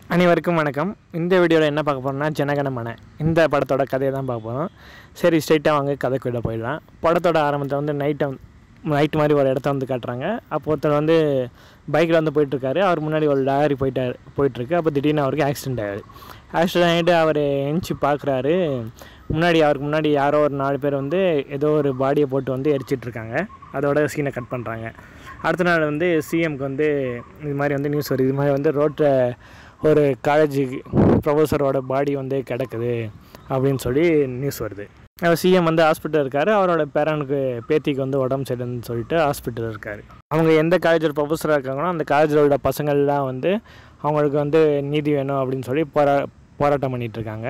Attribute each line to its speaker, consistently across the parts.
Speaker 1: அனைவருக்கும் வணக்கம் இந்த வீடியோவில் என்ன பார்க்க போகிறோம்னா ஜனகணமன இந்த படத்தோட கதையை தான் பார்க்க போகிறோம் சரி ஸ்ட்ரைட்டாக வாங்க கதைக்குள்ளே போயிடலாம் படத்தோட ஆரம்பத்தில் வந்து நைட்டை நைட் மாதிரி ஒரு இடத்த வந்து காட்டுறாங்க அப்போ ஒருத்தர் வந்து பைக்கில் வந்து போயிட்டுருக்காரு அவர் முன்னாடி ஒரு லாரி போயிட்டார் போயிட்டுருக்கு அப்போ திடீர்னு அவருக்கு ஆக்சிடென்ட் ஆகிடுது ஆக்சிடென்ட் ஆகிட்டு அவர் எஞ்சி பார்க்குறாரு முன்னாடி அவருக்கு முன்னாடி யாரோ ஒரு நாலு பேர் வந்து ஏதோ ஒரு பாடியை போட்டு வந்து எரிச்சிட்டு இருக்காங்க அதோட சீனை கட் பண்ணுறாங்க அடுத்த நாள் வந்து சிஎம்க்கு வந்து இது மாதிரி வந்து நியூஸ் வருது இது மாதிரி வந்து ரோட்டில் ஒரு காலேஜ் ப்ரொஃபஸரோட பாடி வந்து கிடக்குது அப்படின்னு சொல்லி நியூஸ் வருது சிஎம் வந்து ஹாஸ்பிட்டல் இருக்கார் அவரோட பேரனுக்கு பேத்திக்கு வந்து உடம்பு சரியில்லைன்னு சொல்லிட்டு ஹாஸ்பிட்டல் இருக்கார் அவங்க எந்த காலேஜில் ப்ரொஃபஸராக இருக்காங்களோ அந்த காலேஜில் உள்ள பசங்கள்லாம் வந்து அவங்களுக்கு வந்து நீதி வேணும் அப்படின்னு சொல்லி போரா போராட்டம் பண்ணிகிட்டு இருக்காங்க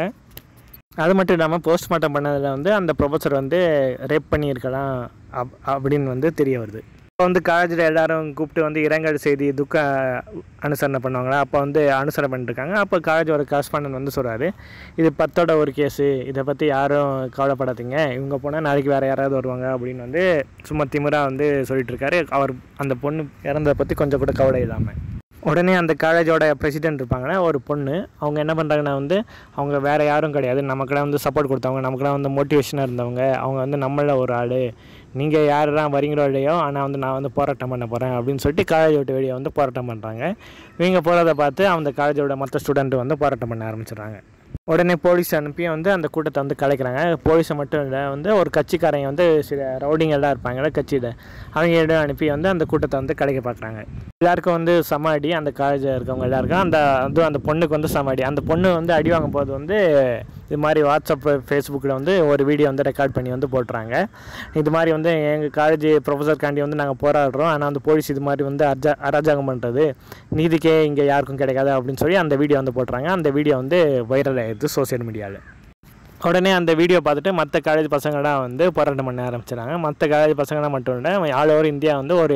Speaker 1: அது மட்டும் இல்லாமல் போஸ்ட்மார்ட்டம் பண்ணதில் வந்து அந்த ப்ரொஃபஸர் வந்து ரேப் பண்ணியிருக்கலாம் அப் அப்படின்னு வந்து தெரிய வருது இப்போ வந்து காலேஜில் எல்லாரும் கூப்பிட்டு வந்து இரங்கல் செய்தி துக்க அனுசரணை பண்ணுவாங்களா அப்போ வந்து அனுசரணை பண்ணிட்டுருக்காங்க அப்போ காலேஜோட கரஸ்பாண்டன்ட் வந்து சொல்கிறாரு இது பத்தோட ஒரு கேஸு இதை பற்றி யாரும் கவலைப்படாதீங்க இவங்க போனால் நாளைக்கு வேறு யாராவது வருவாங்க அப்படின்னு வந்து சும்மா திமிராக வந்து சொல்லிட்டு இருக்காரு அவர் அந்த பொண்ணு இறந்ததை பற்றி கொஞ்சம் கூட கவலை இல்லாமல் உடனே அந்த காலேஜோட பிரசிடென்ட் இருப்பாங்கன்னா ஒரு பொண்ணு அவங்க என்ன பண்ணுறாங்கன்னா வந்து அவங்க வேறு யாரும் கிடையாது நமக்கெல்லாம் வந்து சப்போர்ட் கொடுத்தவங்க நமக்கெல்லாம் வந்து மோட்டிவேஷனாக இருந்தவங்க அவங்க வந்து நம்மள ஒரு ஆள் நீங்கள் யாரெல்லாம் வரீங்களோ இல்லையோ ஆனால் வந்து நான் வந்து போராட்டம் பண்ண போகிறேன் அப்படின்னு சொல்லிட்டு காலேஜ் விட்டு வெளியே வந்து போராட்டம் பண்ணுறாங்க இவங்க போகிறத பார்த்து அந்த காலேஜோட மற்ற ஸ்டூடெண்ட் வந்து போராட்டம் பண்ண ஆரம்பிச்சிடுறாங்க உடனே போலீஸ் அனுப்பி வந்து அந்த கூட்டத்தை வந்து கலைக்கிறாங்க போலீஸை மட்டும் இல்லை வந்து ஒரு கட்சிக்காரங்க வந்து சில ரவுடிங்க எல்லாம் இருப்பாங்கல்ல கட்சியில் அவங்க இடம் அனுப்பி வந்து அந்த கூட்டத்தை வந்து கலைக்க பார்க்குறாங்க எல்லாருக்கும் வந்து சம அடி அந்த காலேஜில் இருக்கவங்க எல்லாருக்கும் அந்த அதுவும் அந்த பொண்ணுக்கு வந்து சம அடி அந்த பொண்ணு வந்து அடி வாங்கும் போது வந்து இது மாதிரி வாட்ஸ்அப் ஃபேஸ்புக்கில் வந்து ஒரு வீடியோ வந்து ரெக்கார்ட் பண்ணி வந்து போட்டுறாங்க இது மாதிரி வந்து எங்கள் காலேஜ் ப்ரொஃபஸர்காண்டி வந்து நாங்கள் போராடுறோம் ஆனால் அந்த போலீஸ் இது மாதிரி வந்து அர்ஜா அராஜகம் பண்ணுறது நீதிக்கே இங்கே யாருக்கும் கிடைக்காது அப்படின்னு சொல்லி அந்த வீடியோ வந்து போட்டுறாங்க அந்த வீடியோ வந்து வைரல் ஆகிடுது சோசியல் மீடியாவில் உடனே அந்த வீடியோ பார்த்துட்டு மற்ற காலேஜ் பசங்களாம் வந்து போராட்டம் பண்ண ஆரம்பிச்சிடாங்க மற்ற காலேஜ் பசங்களாம் மட்டும் இல்லை ஆல் ஓவர் இந்தியா வந்து ஒரு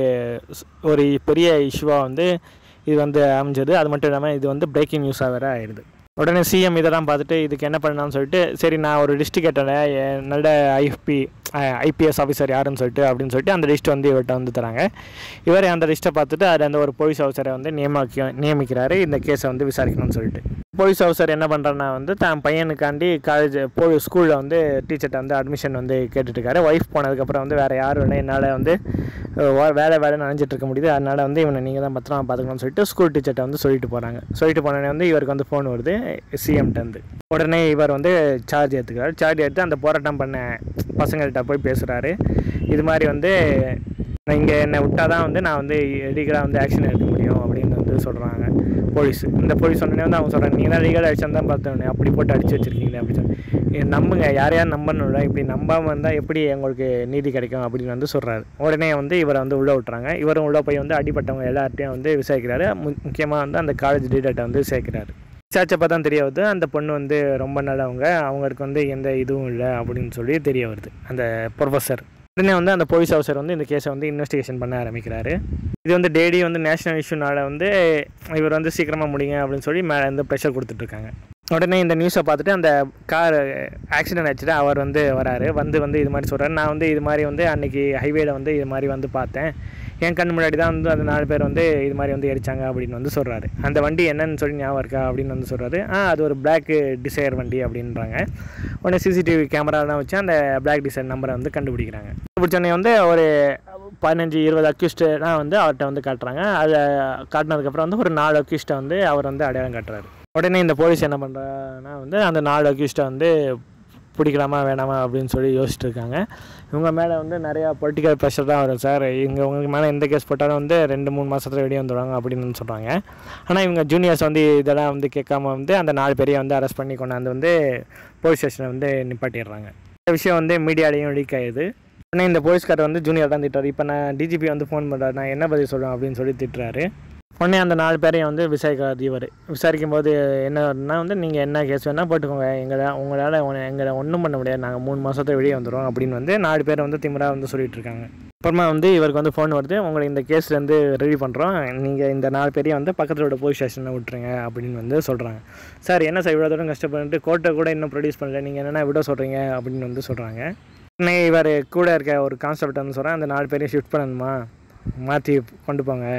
Speaker 1: ஒரு பெரிய இஷ்யூவாக வந்து இது வந்து அமைஞ்சது அது மட்டும் இல்லாமல் இது வந்து பிரேக்கிங் நியூஸாக வேறு ஆயிடுது உடனே சிஎம் இதெல்லாம் பார்த்துட்டு இதுக்கு என்ன பண்ணலாம்னு சொல்லிட்டு சரி நான் ஒரு லிஸ்ட்டு கேட்டேன் நல்ல ஐஎஃப்பி ஐபிஎஸ் ஆஃபீஸர் யாருன்னு சொல்லிட்டு அப்படின்னு சொல்லிட்டு அந்த லிஸ்ட் வந்து இவர்கிட்ட வந்து தராங்க இவர் அந்த லிஸ்ட்டை பார்த்துட்டு அதில் அந்த ஒரு போலீஸ் ஆஃபீஸரை வந்து நியமிக்க நியமிக்கிறாரு இந்த கேஸை வந்து விசாரிக்கணும்னு சொல்லிட்டு போலீஸ் ஆஃபீஸர் என்ன பண்ணுறாருன்னா வந்து தான் பையனுக்காண்டி காலேஜ் போ ஸ்கூலில் வந்து டீச்சர்கிட்ட வந்து அட்மிஷன் வந்து கேட்டுட்ருக்காரு ஒய்ஃப் போனதுக்கப்புறம் வந்து வேறு யாரும் இல்லை என்னால் வந்து வேலை வேலை நினைஞ்சிட்டு இருக்க முடியுது அதனால் வந்து இவனை நீங்கள் தான் பத்திரமா பார்த்துக்கணும்னு சொல்லிட்டு ஸ்கூல் டீச்சர்கிட்ட வந்து சொல்லிட்டு போகிறாங்க சொல்லிட்டு போனோடனே வந்து இவருக்கு வந்து ஃபோன் வருது சிஎம்கிட்டருந்து உடனே இவர் வந்து சார்ஜ் எடுத்துக்கிறார் சார்ஜ் எடுத்து அந்த போராட்டம் பண்ண பசங்கள்கிட்ட போய் பேசுகிறாரு இது மாதிரி வந்து இங்கே என்னை விட்டால் தான் வந்து நான் வந்து லீகலாக வந்து ஆக்ஷன் எடுக்க முடியும் அப்படின்னு வந்து சொல்கிறாங்க போலீஸ் இந்த போலீஸ் சொன்னோடனே வந்து அவங்க சொல்கிறாங்க நீங்கள் தான் லீகல் ஆக்ஷன் தான் பார்த்தோன்னே அப்படி போட்டு அடிச்சு வச்சிருக்கீங்களே அப்படி சொல்லி நம்புங்க யார் யார் நம்பணும்ல இப்படி நம்பாமல் இருந்தால் எப்படி எங்களுக்கு நீதி கிடைக்கும் அப்படின்னு வந்து சொல்கிறாரு உடனே வந்து இவரை வந்து உள்ளே விட்டுறாங்க இவரும் உள்ளே போய் வந்து அடிப்பட்டவங்க எல்லார்ட்டையும் வந்து விசாரிக்கிறாரு முக்கியமாக வந்து அந்த காலேஜ் லீடர்கிட்ட வந்து சேர்க்கிறாரு விசாரிச்சப்போ தான் தெரிய வருது அந்த பொண்ணு வந்து ரொம்ப நல்லவங்க அவங்களுக்கு வந்து எந்த இதுவும் இல்லை அப்படின்னு சொல்லி தெரிய வருது அந்த ப்ரொஃபஸர் உடனே வந்து அந்த போலீஸ் ஆஃபீஸர் வந்து இந்த கேஸை வந்து இன்வெஸ்டிகேஷன் பண்ண ஆரம்பிக்கிறாரு இது வந்து டெய்லி வந்து நேஷனல் இஷ்யூனால வந்து இவர் வந்து சீக்கிரமாக முடிங்க அப்படின்னு சொல்லி மேலே வந்து ப்ரெஷர் கொடுத்துட்ருக்காங்க உடனே இந்த நியூஸை பார்த்துட்டு அந்த கார் ஆக்சிடென்ட் ஆச்சுட்டு அவர் வந்து வராரு வந்து வந்து இது மாதிரி சொல்கிறாரு நான் வந்து இது மாதிரி வந்து அன்றைக்கி ஹைவேல வந்து இது மாதிரி வந்து பார்த்தேன் என் கண் முன்னாடி தான் வந்து அந்த நாலு பேர் வந்து இது மாதிரி வந்து எரிச்சாங்க அப்படின்னு வந்து சொல்கிறாரு அந்த வண்டி என்னன்னு சொல்லி ஞாபகம் இருக்கா அப்படின்னு வந்து சொல்கிறாரு ஆ அது ஒரு பிளாக் டிசைர் வண்டி அப்படின்றாங்க உடனே சிசிடிவி கேமராலாம் வச்சு அந்த பிளாக் டிசைர் நம்பரை வந்து கண்டுபிடிக்கிறாங்க கண்டுபிடிச்சோடனே வந்து ஒரு பதினஞ்சு இருபது அக்யூஸ்டெலாம் வந்து அவர்கிட்ட வந்து காட்டுறாங்க அதை காட்டினதுக்கப்புறம் வந்து ஒரு நாலு அக்யூஸ்ட்டை வந்து அவர் வந்து அடையாளம் காட்டுறாரு உடனே இந்த போலீஸ் என்ன பண்ணுறாங்கன்னா வந்து அந்த நாலு அக்யூஸ்ட்டை வந்து பிடிக்கலாமா வேணாமா அப்படின்னு சொல்லி யோசிச்சுட்டு இருக்காங்க இவங்க மேலே வந்து நிறையா பொலிட்டிக்கல் ப்ரெஷர் தான் வரும் சார் இங்கே உங்களுக்கு மேலே எந்த கேஸ் போட்டாலும் வந்து ரெண்டு மூணு மாதத்தில் வெளியே வந்துடுவாங்க அப்படின்னு சொல்கிறாங்க ஆனால் இவங்க ஜூனியர்ஸ் வந்து இதெல்லாம் வந்து கேட்காம வந்து அந்த நாலு பேரையும் வந்து அரெஸ்ட் பண்ணி கொண்டாந்து வந்து போலீஸ் ஸ்டேஷனை வந்து நிப்பாட்டிடுறாங்க இந்த விஷயம் வந்து மீடியாலேயும் லீக் ஆகிடுது உடனே இந்த போலீஸ்காரர் வந்து ஜூனியர் தான் திட்டுறாரு இப்போ நான் டிஜிபி வந்து ஃபோன் பண்ணுறாரு நான் என்ன பதில் சொல்கிறேன் அப்படின்னு சொல்லி திட்டுறாரு உடனே அந்த நாலு பேரையும் வந்து விசாரிக்கிறார் இவர் விசாரிக்கும் போது என்னன்னா வந்து நீங்கள் என்ன கேஸ் வேணால் போட்டுக்கோங்க எங்களை உங்களால் எங்களை ஒன்றும் பண்ண முடியாது நாங்கள் மூணு மாதத்தை வெளியே வந்துடுவோம் அப்படின்னு வந்து நாலு பேரை வந்து திமிரா வந்து சொல்லிட்டு இருக்காங்க அப்புறமா வந்து இவருக்கு வந்து ஃபோன் வருது உங்களை இந்த கேஸ்லேருந்து ரெடி பண்ணுறோம் நீங்கள் இந்த நாலு பேரையும் வந்து பக்கத்தில் உள்ள போலீஸ் ஸ்டேஷனில் விட்டுருங்க அப்படின்னு வந்து சொல்கிறாங்க சார் என்ன சார் இவ்வளோ தூரம் கஷ்டப்பட்டு கோர்ட்டை கூட இன்னும் ப்ரொடியூஸ் பண்ணல நீங்கள் என்னென்ன விட சொல்கிறீங்க அப்படின்னு வந்து சொல்கிறாங்க உடனே இவர் கூட இருக்க ஒரு கான்ஸ்டபிள் வந்து சொல்கிறேன் அந்த நாலு பேரையும் ஷிஃப்ட் பண்ணணுமா மாற்றி கொண்டு போங்க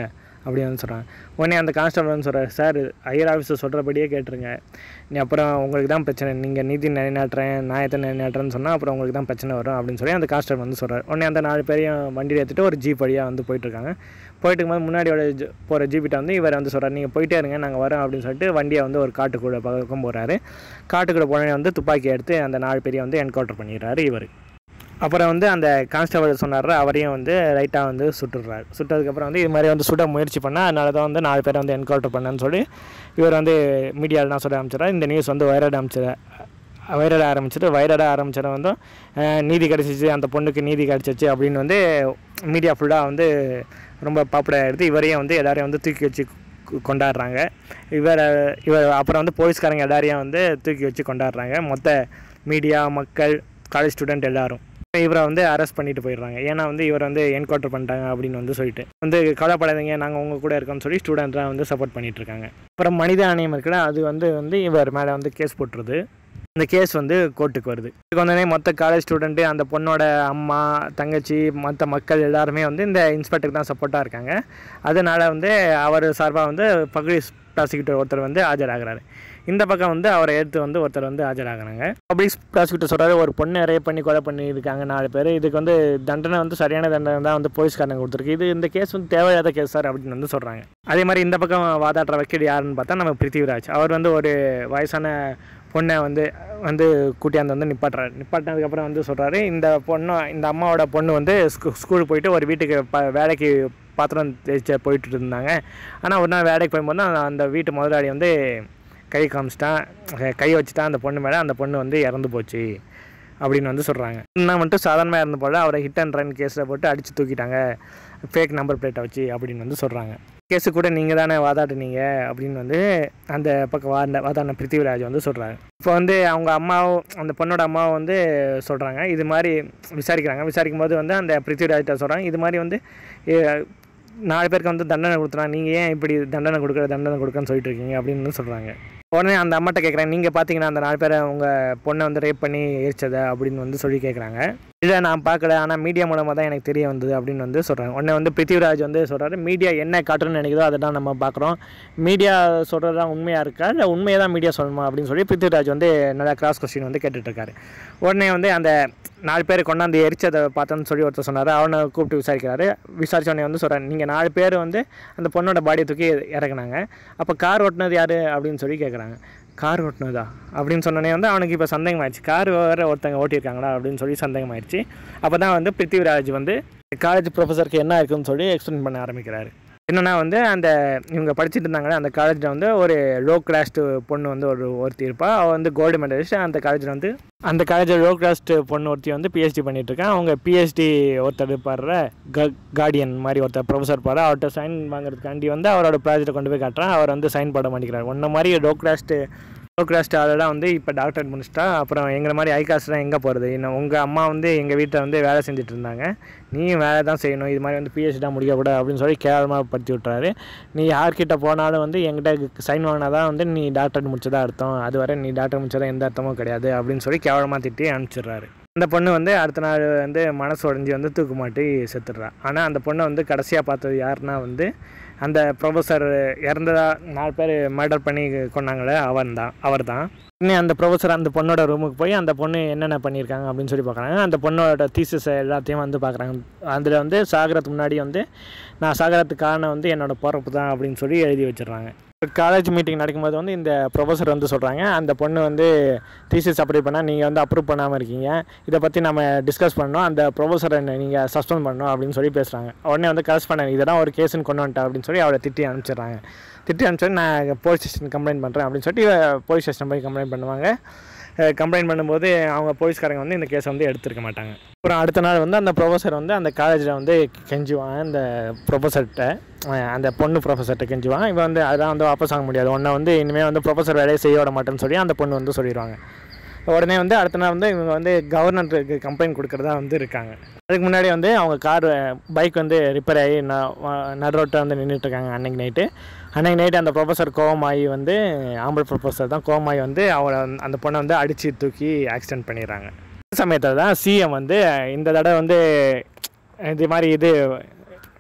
Speaker 1: அப்படின்னு வந்து சொல்கிறாங்க உடனே அந்த கான்ஸ்டபிள் வந்து சொல்கிறார் சார் ஐயர் ஆஃபீஸர் சொல்கிறபடியே கேட்டுருங்க நீ அப்புறம் உங்களுக்கு தான் பிரச்சனை நீங்கள் நீதி நிலைநாட்டுறேன் நியாயத்தை நிலைநாட்டுறேன்னு சொன்னால் அப்புறம் உங்களுக்கு தான் பிரச்சனை வரும் அப்படின்னு சொல்லி அந்த கான்ஸ்டபிள் வந்து சொல்கிறார் உடனே அந்த நாலு பேரையும் வண்டியில் ஏற்றிட்டு ஒரு ஜீப் வழியாக வந்து போயிட்டுருக்காங்க போயிட்டு இருக்கும்போது முன்னாடி போகிற ஜீப்பிட்ட வந்து இவர் வந்து சொல்கிறார் நீங்கள் போயிட்டே இருங்க நாங்கள் வரோம் அப்படின்னு சொல்லிட்டு வண்டியை வந்து ஒரு காட்டுக்குள்ளே பக்கம் போகிறாரு காட்டுக்குள்ளே போனே வந்து துப்பாக்கி எடுத்து அந்த நாலு பேரையும் வந்து என்கவுண்டர் பண்ணிடுறாரு இவர் அப்புறம் வந்து அந்த கான்ஸ்டபிள் சொன்னார் அவரையும் வந்து ரைட்டாக வந்து சுட்டுடுறாரு சுட்டதுக்கப்புறம் வந்து இது மாதிரி வந்து சுட முயற்சி பண்ணால் அதனால தான் வந்து நாலு பேரை வந்து என்கவுண்டர் பண்ணேன்னு சொல்லி இவர் வந்து மீடியாவிலாம் சொல்ல ஆரம்பிச்சிடறாரு இந்த நியூஸ் வந்து வைரல் அமைச்சிட வைரட ஆரம்பிச்சிட்டு வைரட ஆரம்பிச்சிட வந்து அஹ், நீதி கிடச்சிச்சு அந்த பொண்ணுக்கு நீதி கிடச்சிச்சு அப்படின்னு வந்து மீடியா ஃபுல்லாக வந்து ரொம்ப பாப்புலர் ஆகிடுது இவரையும் வந்து எல்லாரையும் வந்து தூக்கி வச்சு கொ- கொண்டாடுறாங்க இவர் இவர் அப்புறம் வந்து போலீஸ்காரங்க எல்லாரையும் வந்து தூக்கி வச்சு கொண்டாடுறாங்க மொத்த மீடியா மக்கள் காலேஜ் ஸ்டூடெண்ட் எல்லாரும் இவரை வந்து அரெஸ்ட் பண்ணிட்டு போயிடுறாங்க ஏன்னா வந்து இவர் வந்து என்கவுண்டர் பண்ணிட்டாங்க அப்படின்னு வந்து சொல்லிட்டு வந்து கவலைப்படாதீங்க நாங்கள் உங்க கூட இருக்கோம்னு சொல்லி ஸ்டூடெண்ட்லாம் வந்து சப்போர்ட் பண்ணிட்டு இருக்காங்க அப்புறம் மனித ஆணையம் இருக்குல்ல அது வந்து வந்து இவர் மேலே வந்து கேஸ் போட்டுருது இந்த கேஸ் வந்து கோர்ட்டுக்கு வருது இதுக்கு வந்தோடனே மொத்த காலேஜ் ஸ்டூடெண்ட்டு அந்த பொண்ணோட அம்மா தங்கச்சி மற்ற மக்கள் எல்லாருமே வந்து இந்த இன்ஸ்பெக்டருக்கு தான் சப்போர்ட்டாக இருக்காங்க அதனால் வந்து அவர் சார்பாக வந்து பப்ளிக் ப்ராசிக்யூட்டர் ஒருத்தர் வந்து ஆஜராகிறாரு இந்த பக்கம் வந்து அவரை எடுத்து வந்து ஒருத்தர் வந்து ஆஜராகிறாங்க பப்ளிக் ப்ராசிக்யூட்டர் சொல்கிறாரு ஒரு பொண்ணை ரேப் பண்ணி கொலை பண்ணியிருக்காங்க நாலு பேர் இதுக்கு வந்து தண்டனை வந்து சரியான தண்டனை தான் வந்து போலீஸ்காரங்க கொடுத்துருக்கு இது இந்த கேஸ் வந்து தேவையில்லாத கேஸ் சார் அப்படின்னு வந்து சொல்கிறாங்க அதே மாதிரி இந்த பக்கம் வாதாடுற வக்கீல் யாருன்னு பார்த்தா நம்ம பிருத்திவிராஜ் அவர் வந்து ஒரு வயசான பொண்ணை வந்து வந்து கூட்டியாந்து வந்து நிப்பாட்டுறாரு நிப்பாட்டினதுக்கப்புறம் வந்து சொல்கிறாரு இந்த பொண்ணு இந்த அம்மாவோட பொண்ணு வந்து ஸ்கூ ஸ்கூலுக்கு போயிட்டு ஒரு வீட்டுக்கு ப வேலைக்கு பாத்திரம் தேய்ச்ச போயிட்டு இருந்தாங்க ஆனால் ஒரு நாள் வேலைக்கு போகும்போது தான் அந்த வீட்டு முதலாளி வந்து கை காமிச்சிட்டான் கை வச்சுட்டான் அந்த பொண்ணு மேலே அந்த பொண்ணு வந்து இறந்து போச்சு அப்படின்னு வந்து சொல்கிறாங்க என்ன மட்டும் சாதாரணமாக இறந்து போல அவரை ஹிட் அண்ட் ரன் கேஸில் போட்டு அடித்து தூக்கிட்டாங்க ஃபேக் நம்பர் பிளேட்டை வச்சு அப்படின்னு வந்து சொல்கிறாங்க கேஸு கூட நீங்கள் தானே வாதாடுனீங்க அப்படின்னு வந்து அந்த பக்கம் வாத வாதாடின பிருத்திவிராஜ் வந்து சொல்கிறாங்க இப்போ வந்து அவங்க அம்மாவும் அந்த பொண்ணோட அம்மாவும் வந்து சொல்கிறாங்க இது மாதிரி விசாரிக்கிறாங்க விசாரிக்கும் போது வந்து அந்த பிருத்திவிராஜ்கிட்ட சொல்கிறாங்க இது மாதிரி வந்து எ, நாலு பேருக்கு வந்து தண்டனை கொடுத்துறான் நீங்கள் ஏன் இப்படி தண்டனை கொடுக்குற தண்டனை கொடுக்கன்னு சொல்லிட்டு இருக்கீங்க அப்படின்னு வந்து சொல்கிறாங்க உடனே அந்த அம்மாட்ட கேட்குறேன் நீங்கள் பார்த்தீங்கன்னா அந்த நாலு பேரை உங்கள் பொண்ணை வந்து ரேப் பண்ணி எரிச்சதை அப்படின்னு வந்து சொல்லி கேட்குறாங்க இல்லை நான் பார்க்கல ஆனால் மீடியா மூலமாக தான் எனக்கு தெரிய வந்தது அப்படின்னு வந்து சொல்கிறாங்க உடனே வந்து பிருத்திவிராஜ் வந்து சொல்கிறாரு மீடியா என்ன காட்டுன்னு நினைக்குதோ அதை தான் நம்ம பார்க்குறோம் மீடியா சொல்கிறது தான் உண்மையாக இருக்கா இல்லை உண்மையை தான் மீடியா சொல்லணுமா அப்படின்னு சொல்லி பிருத்திவிராஜ் வந்து நல்லா கிராஸ் கொஸ்டின் வந்து கேட்டுட்ருக்காரு உடனே வந்து அந்த நாலு பேர் கொண்டாந்து எரிச்சதை பார்த்தோன்னு சொல்லி ஒருத்தர் சொன்னார் அவனை கூப்பிட்டு விசாரிக்கிறாரு விசாரிச்ச உடனே வந்து சொல்கிறார் நீங்கள் நாலு பேர் வந்து அந்த பொண்ணோட பாடியை தூக்கி இறக்குனாங்க அப்போ கார் ஓட்டுனது யார் அப்படின்னு சொல்லி கேட்குறாங்க கார் ஓட்டுனதா அப்படின்னு சொன்னோடனே வந்து அவனுக்கு இப்போ சந்தேகம் ஆயிடுச்சு கார் வேறு ஒருத்தங்க ஓட்டியிருக்காங்களா அப்படின்னு சொல்லி சந்தேகம் ஆயிடுச்சு அப்போ தான் வந்து பிருத்திவிராஜ் வந்து காலேஜ் ப்ரொஃபஸருக்கு என்ன இருக்குன்னு சொல்லி எக்ஸ்பிளைன் பண்ண ஆரம்பிக்கிறாரு என்னன்னா வந்து அந்த இவங்க படிச்சுட்டு இருந்தாங்களே அந்த காலேஜில் வந்து ஒரு லோ கிளாஸ்ட் பொண்ணு வந்து ஒரு ஒருத்தி இருப்பா அவள் வந்து கோல்டு மெடலிஸ்ட் அந்த காலேஜில் வந்து அந்த காலேஜில் லோ கிளாஸ்ட் பொண்ணு ஒருத்தி வந்து பிஹெச்டி பண்ணிட்டு இருக்கா அவங்க பிஹெச்டி ஒருத்தர் இருப்பார்ல கார்டியன் மாதிரி ஒருத்தர் ப்ரொஃபஸர் இருப்பார் அவர்கிட்ட சைன் வாங்குறதுக்காண்டி வந்து அவரோட ப்ராஜெக்ட்டை கொண்டு போய் காட்டுறான் அவர் வந்து சைன் போட மாட்டேங்கிறார் ஒன்றை மாதிரி லோ கிளாஸ்ட்டு லோ கிளாஸ்ட் ஆளெல்லாம் வந்து இப்போ டாக்டர் முடிச்சிட்டா அப்புறம் எங்களை மாதிரி ஐ காஸ்ட்லாம் எங்கே போகிறது இன்னும் உங்கள் அம்மா வந்து எங்கள் வீட்டில் வந்து வேலை செஞ்சுட்டு இருந்தாங்க நீயும் வேலை தான் செய்யணும் இது மாதிரி வந்து பிஹெச்டி தான் முடிக்கக்கூடாது அப்படின்னு சொல்லி கேவலமாக படுத்தி விட்றாரு நீ யார்கிட்ட போனாலும் வந்து என்கிட்ட சைன் வாங்கினா தான் வந்து நீ டாக்டர் முடிச்சதா அர்த்தம் அது வரை நீ டாக்டர் முடிச்சதா எந்த அர்த்தமும் கிடையாது அப்படின்னு சொல்லி கேவலமாக திட்டி அனுப்பிச்சிடுறாரு அந்த பொண்ணு வந்து அடுத்த நாள் வந்து மனசு உடஞ்சி வந்து தூக்கு மாட்டி செத்துடுறா ஆனால் அந்த பொண்ணை வந்து கடைசியாக பார்த்தது யாருன்னா வந்து அந்த ப்ரொஃபஸர் இறந்ததா நாலு பேர் மர்டர் பண்ணி கொண்டாங்களே அவன் தான் அவர் தான் இன்னும் அந்த ப்ரொஃபஸர் அந்த பொண்ணோட ரூமுக்கு போய் அந்த பொண்ணு என்னென்ன பண்ணியிருக்காங்க அப்படின்னு சொல்லி பார்க்குறாங்க அந்த பொண்ணோட தீசஸ் எல்லாத்தையும் வந்து பார்க்குறாங்க அதில் வந்து சாகிறதுக்கு முன்னாடி வந்து நான் சாகிறதுக்கு காரணம் வந்து என்னோட பிறப்பு தான் அப்படின்னு சொல்லி எழுதி வச்சிடுறாங்க காலேஜ் மீட்டிங் நடக்கும்போது வந்து இந்த ப்ரொஃபஸர் வந்து சொல்கிறாங்க அந்த பொண்ணு வந்து தீசிஸ் அப்ளை பண்ணால் நீங்கள் வந்து அப்ரூவ் பண்ணாமல் இருக்கீங்க இதை பற்றி நம்ம டிஸ்கஸ் பண்ணோம் அந்த ப்ரொஃபஸரை நீங்கள் சஸ்பெண்ட் பண்ணணும் அப்படின்னு சொல்லி பேசுகிறாங்க உடனே வந்து கரஸ்பாண்ட் இதெல்லாம் ஒரு கேஸ்னு கொண்டு வந்துட்டேன் அப்படின்னு சொல்லி அவளை திட்டி அனுப்பிச்சிடுறாங்க திட்டி அனுப்பிச்சு நான் போலீஸ் ஸ்டேஷன் கம்ப்ளைண்ட் பண்ணுறேன் அப்படின்னு சொல்லிட்டு போலீஸ் ஸ்டேஷன் போய் கம்ப்ளைண்ட் பண்ணுவாங்க கம்ப்ளைண்ட் பண்ணும்போது அவங்க போலீஸ்காரங்க வந்து இந்த கேஸை வந்து எடுத்திருக்க மாட்டாங்க அப்புறம் அடுத்த நாள் வந்து அந்த ப்ரொஃபஸர் வந்து அந்த காலேஜில் வந்து கெஞ்சுவான் அந்த ப்ரொஃபஸர்கிட்ட அந்த பொண்ணு ப்ரொஃபஸர்கிட்ட கெஞ்சுவான் இவன் வந்து அதெல்லாம் வந்து வாபஸ் வாங்க முடியாது உன்னை வந்து இனிமேல் வந்து ப்ரொஃபஸர் வேலையை செய்ய விட மாட்டேன்னு சொல்லி அந்த பொண்ணு வந்து சொல்லிடுவாங்க உடனே வந்து அடுத்த நாள் வந்து இவங்க வந்து கவர்னருக்கு கம்ப்ளைண்ட் கொடுக்குறதா வந்து இருக்காங்க அதுக்கு முன்னாடி வந்து அவங்க கார் பைக் வந்து ரிப்பேர் ஆகி நடு ரோட்டில் வந்து நின்றுட்டு இருக்காங்க அன்னைக்கு நைட்டு அன்னைக்கு நைட்டு அந்த ப்ரொஃபஸர் கோவமாகி வந்து ஆம்பளை ப்ரொஃபஸர் தான் கோவமாகி வந்து அவளை வந்து- அந்த பொண்ணை வந்து அடித்து தூக்கி ஆக்சிடென்ட் பண்ணிடுறாங்க இந்த சமயத்தில் தான் சிஎம் வந்து இந்த தடவை வந்து இது மாதிரி இது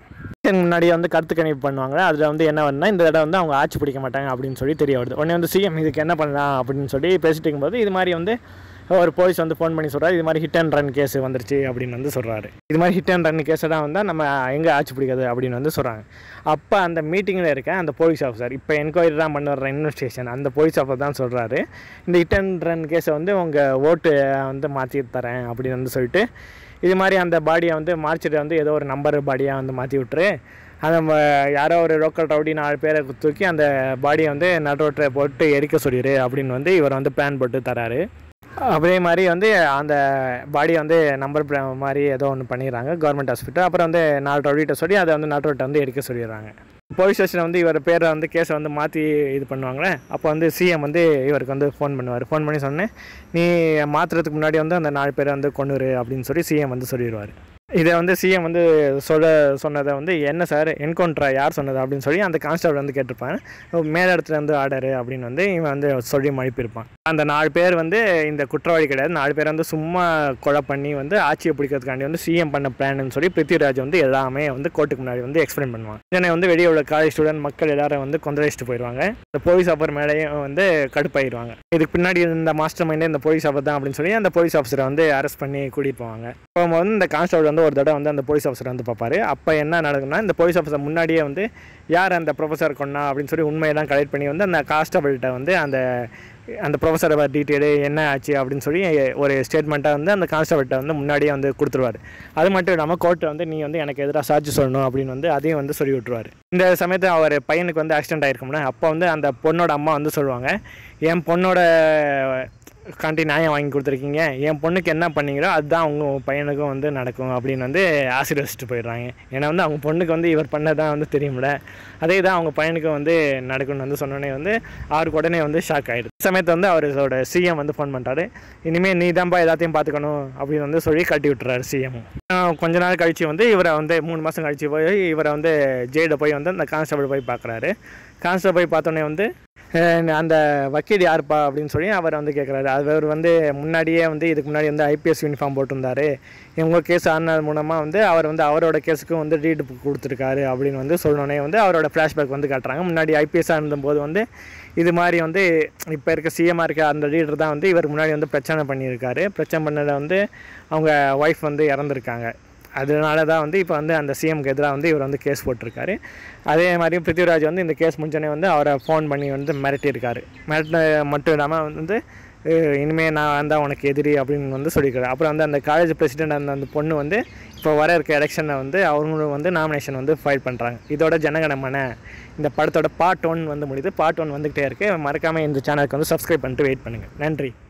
Speaker 1: முன்னாடியே வந்து கருத்து கணிப்பு பண்ணுவாங்க அதில் வந்து என்ன வருதுன்னா இந்த தடவை வந்து அவங்க ஆட்சி பிடிக்க மாட்டாங்க அப்படின்னு சொல்லி தெரிய வருது உடனே வந்து சிஎம் இதுக்கு என்ன பண்ணலாம் அப்படின்னு சொல்லி பேசிட்டு இருக்கும்போது இது மாதிரி வந்து ஒரு போலீஸ் வந்து ஃபோன் பண்ணி சொல்கிறாரு இது மாதிரி ஹிட் அண்ட் ரன் கேஸ் வந்துருச்சு அப்படின்னு வந்து சொல்கிறாரு இது மாதிரி ஹிட் அண்ட் ரன் கேஸை தான் வந்து நம்ம எங்கே ஆட்சி பிடிக்காது அப்படின்னு வந்து சொல்கிறாங்க அப்போ அந்த மீட்டிங்கில் இருக்க அந்த போலீஸ் ஆஃபீஸர் இப்போ என்கொயரி தான் பண்ண வர்ற இன்வெஸ்டிகேஷன் அந்த போலீஸ் ஆஃபீஸர் தான் சொல்கிறாரு இந்த ஹிட் அண்ட் ரன் கேஸை வந்து உங்கள் ஓட்டு வந்து மாற்றி தரேன் அப்படின்னு வந்து சொல்லிட்டு இது மாதிரி அந்த பாடியை வந்து மார்ச்சிட்டு வந்து ஏதோ ஒரு நம்பர் பாடியாக வந்து மாற்றி விட்டுரு அந்த ம- யாரோ ஒரு லோக்கல் ரவுடி நாலு பேரை தூக்கி அந்த பாடியை வந்து நடுரோட்டில் போட்டு எரிக்க சொல்லிடு அப்படின்னு வந்து இவர் வந்து பிளான் போட்டு தராரு அதே மாதிரி வந்து அந்த பாடியை வந்து நம்பர் மாதிரி ஏதோ ஒன்று பண்ணிடுறாங்க கவர்மெண்ட் ஹாஸ்பிட்டல் அப்புறம் வந்து நாலு ரவுடிகிட்ட சொல்லி அதை வந்து நடுரோட்டை வந்து எடுக்க சொல்லிடுறாங்க போலீஸ் ஸ்டேஷனில் வந்து இவர் பேரை வந்து கேஸை வந்து மாற்றி இது பண்ணுவாங்களே அப்போ வந்து சிஎம் வந்து இவருக்கு வந்து ஃபோன் பண்ணுவார் ஃபோன் பண்ணி சொன்னேன் நீ மாற்றுறதுக்கு முன்னாடி வந்து அந்த நாலு பேரை வந்து கொண்டுரு அப்படின்னு சொல்லி சிஎம் வந்து சொல்லிடுவார் இதை வந்து சிஎம் வந்து சொல்ல சொன்னதை வந்து என்ன சார் என்கவுண்டரா யார் சொன்னது அப்படின்னு சொல்லி அந்த கான்ஸ்டபிள் வந்து கேட்டிருப்பான் மேல இடத்துல இருந்து ஆர்டரு அப்படின்னு வந்து இவன் வந்து சொல்லி மழுப்பியிருப்பான் அந்த நாலு பேர் வந்து இந்த குற்றவாளி கிடையாது நாலு பேர் வந்து சும்மா கொலை பண்ணி வந்து ஆட்சியை பிடிக்கிறதுக்காண்டி வந்து சிஎம் பண்ண பிளான்னு சொல்லி பிருத்திவிராஜ் வந்து எல்லாமே வந்து கோர்ட்டுக்கு முன்னாடி வந்து எக்ஸ்பிளைன் பண்ணுவான் இதனை வந்து வெளியே உள்ள காலேஜ் ஸ்டூடெண்ட் மக்கள் எல்லாரும் வந்து கொந்தளிச்சுட்டு போயிடுவாங்க இந்த போலீஸ் ஆஃபர் மேலேயும் வந்து கடுப்பாயிருவாங்க இதுக்கு பின்னாடி இந்த மாஸ்டர் மைண்டே இந்த போலீஸ் ஆஃபர் தான் அப்படின்னு சொல்லி அந்த போலீஸ் ஆஃபீஸரை வந்து அரெஸ்ட் பண்ணி கூட்டிட்டு போவாங்க இப்போ வந்து இந்த கான்ஸ்டபிள் வந்து ஒரு தடவை வந்து அந்த போலீஸ் ஆஃபீஸர் வந்து பார்ப்பாரு அப்போ என்ன நடக்கும்னா இந்த போலீஸ் ஆஃபீஸர் முன்னாடியே வந்து யார் அந்த ப்ரொஃபஸர் கொண்டா அப்படின்னு சொல்லி உண்மையெல்லாம் கலெக்ட் பண்ணி வந்து அந்த கான்ஸ்டபிள்கிட்ட வந்து அந்த அந்த ப்ரொஃபஸரை டீட்டெயிலு என்ன ஆச்சு அப்படின்னு சொல்லி ஒரு ஸ்டேட்மெண்ட்டை வந்து அந்த கான்ஸ்டபிள்கிட்ட வந்து முன்னாடியே வந்து கொடுத்துருவாரு அது மட்டும் இல்லாமல் கோர்ட்டு வந்து நீ வந்து எனக்கு எதிராக சாட்சி சொல்லணும் அப்படின்னு வந்து அதையும் வந்து சொல்லி விட்டுருவாரு இந்த சமயத்தில் அவர் பையனுக்கு வந்து ஆக்சிடென்ட் ஆயிருக்கும்ல அப்போ வந்து அந்த பொண்ணோட அம்மா வந்து சொல்லுவாங்க என் பொண்ணோட காண்டி நியாயம் வாங்கி கொடுத்துருக்கீங்க என் பொண்ணுக்கு என்ன பண்ணீங்களோ அதுதான் அவங்க பையனுக்கும் வந்து நடக்கும் அப்படின்னு வந்து ஆசீர்வதிச்சுட்டு போயிடுறாங்க ஏன்னா வந்து அவங்க பொண்ணுக்கு வந்து இவர் பண்ணதான் வந்து தெரியும்ல அதே தான் அவங்க பையனுக்கும் வந்து நடக்கும்னு வந்து சொன்னோடனே வந்து அவருக்கு உடனே வந்து ஷாக் ஆயிடுது சமயத்தை வந்து அவரோட சிஎம் வந்து ஃபோன் பண்ணுறாரு இனிமேல் நீ தான்ப்பா எல்லாத்தையும் பார்த்துக்கணும் அப்படின்னு வந்து சொல்லி கட்டி விட்டுறாரு சிஎம் கொஞ்ச நாள் கழிச்சு வந்து இவரை வந்து மூணு மாதம் கழிச்சு போய் இவரை வந்து ஜெயிலில் போய் வந்து அந்த கான்ஸ்டபிள் போய் பார்க்குறாரு கான்ஸ்டபிள் போய் பார்த்தோன்னே வந்து அஹ் அந்த வக்கீல் யாருப்பா அப்படின்னு சொல்லி அவர் வந்து கேட்குறாரு அவர் வந்து முன்னாடியே வந்து இதுக்கு முன்னாடி வந்து ஐபிஎஸ் யூனிஃபார்ம் போட்டிருந்தாரு இவங்க கேஸ் ஆனது மூலமாக வந்து அவர் வந்து அவரோட கேஸுக்கும் வந்து ரீடு கொடுத்துருக்காரு அப்படின்னு வந்து சொன்னோடனே வந்து அவரோட ஃப்ளாஷ்பேக் வந்து காட்டுறாங்க முன்னாடி ஐபிஎஸ்ஸாக இருந்தபோது வந்து இது மாதிரி வந்து இப்போ இருக்க சிஎம்மாக இருக்க அந்த லீடர் தான் வந்து இவர் முன்னாடி வந்து பிரச்சனை பண்ணியிருக்காரு பிரச்சனை பண்ணதில் வந்து அவங்க ஒய்ஃப் வந்து இறந்துருக்காங்க அதனால தான் வந்து இப்போ வந்து அந்த சிஎம்க்கு எதிராக வந்து இவர் வந்து கேஸ் போட்டிருக்காரு அதே மாதிரி பிருத்திவிராஜ் வந்து இந்த கேஸ் முடிஞ்சோடனே வந்து அவரை ஃபோன் பண்ணி வந்து மிரட்டியிருக்காரு மிரட்டின மட்டும் இல்லாமல் வந்து அஹ் இனிமே நான் வந்தால் உனக்கு எதிரி அப்படின்னு வந்து சொல்லியிருக்காரு அப்புறம் வந்து அந்த காலேஜ் பிரசிடென்ட் அந்த அந்த பொண்ணு வந்து இப்போ வர இருக்க எலெக்ஷனில் வந்து அவங்களும் வந்து நாமினேஷன் வந்து ஃபைல் பண்ணுறாங்க இதோட ஜனகணமன இந்த படத்தோட பார்ட் ஒன் வந்து முடியுது பார்ட் ஒன் வந்துக்கிட்டே இருக்குது மறக்காமல் இந்த சேனலுக்கு வந்து சப்ஸ்கிரைப் பண்ணிட்டு வெயிட் பண்ணுங்கள் நன்றி